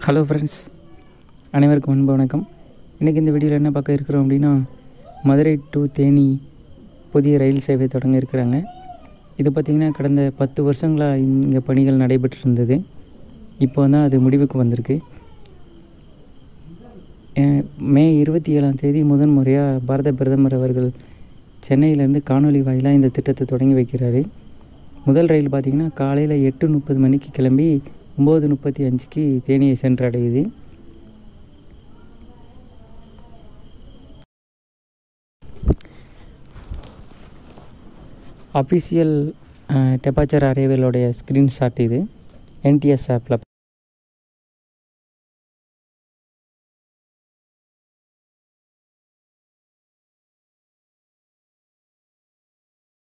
hello friends அனைவருக்கும் அன்பு வணக்கம் இன்றைக்கி இந்த வீடியோவில் என்ன பார்க்க இருக்கிறோம் அப்படின்னா மதுரை டு தேனி புதிய ரயில் சேவை தொடங்க இருக்கிறாங்க இது பார்த்திங்கன்னா கடந்த பத்து வருஷங்களாக இங்கே பணிகள் நடைபெற்று இருந்தது இப்போ தான் அது முடிவுக்கு வந்திருக்கு அஹ் மே இருபத்தி ஏழாம் தேதி முதன் முறையாக பாரத பிரதமர் அவர்கள் சென்னையிலேருந்து காணொலி வாயிலாக இந்த திட்டத்தை தொடங்கி வைக்கிறாரு முதல் ரயில் பார்த்திங்கன்னா காலையில் எட்டு முப்பது மணிக்கு கிளம்பி ஒம்பது முப்பத்தி அஞ்சுக்கு தேனியை சென்றடையுது அஃபிஷியல் டெபாச்சர் அரைவலோடைய ஸ்க்ரீன்ஷாட் இது என்டிஎஸ் ஆப்பில்